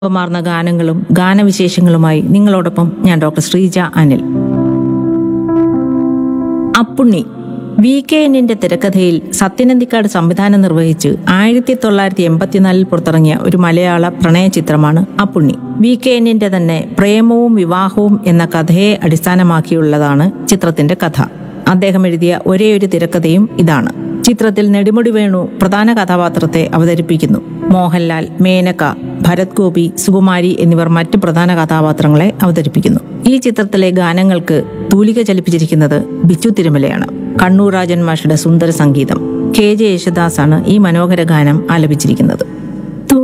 മാർന്ന ഗാനങ്ങളും ഗാനവിശേഷങ്ങളുമായി നിങ്ങളോടൊപ്പം ഞാൻ doctor Sreeja Anil Appunni V K എന്നിന്റെ തിരക്കഥയിൽ സത്യനന്ദിക്കാട് സംവിധാനം നിർവഹിച്ച് ആയിരത്തി തൊള്ളായിരത്തി എൺപത്തിനാലിൽ പുറത്തിറങ്ങിയ ഒരു മലയാള പ്രണയ ചിത്രമാണ് അപ്പുണ്ണി വി കെ എന്നിന്റെ തന്നെ പ്രേമവും വിവാഹവും എന്ന കഥയെ അടിസ്ഥാനമാക്കിയുള്ളതാണ് ചിത്രത്തിന്റെ കഥ അദ്ദേഹം എഴുതിയ ഒരേയൊരു തിരക്കഥയും ഇതാണ് ചിത്രത്തിൽ നെടുമുടി വേണു പ്രധാന കഥാപാത്രത്തെ അവതരിപ്പിക്കുന്നു മോഹൻലാൽ മേനക ഭരത് ഗോപി സുകുമാരി എന്നിവർ മറ്റ് പ്രധാന കഥാപാത്രങ്ങളെ അവതരിപ്പിക്കുന്നു ഈ ചിത്രത്തിലെ ഗാനങ്ങൾക്ക് തൂലിക ചലിപ്പിച്ചിരിക്കുന്നത് ബിച്ചു തിരുമലയാണ് കണ്ണൂർ രാജൻ മാഷയുടെ സുന്ദര സംഗീതം കെ ജെ യേശുദാസാണ് ഈ മനോഹര ഗാനം ആലപിച്ചിരിക്കുന്നത്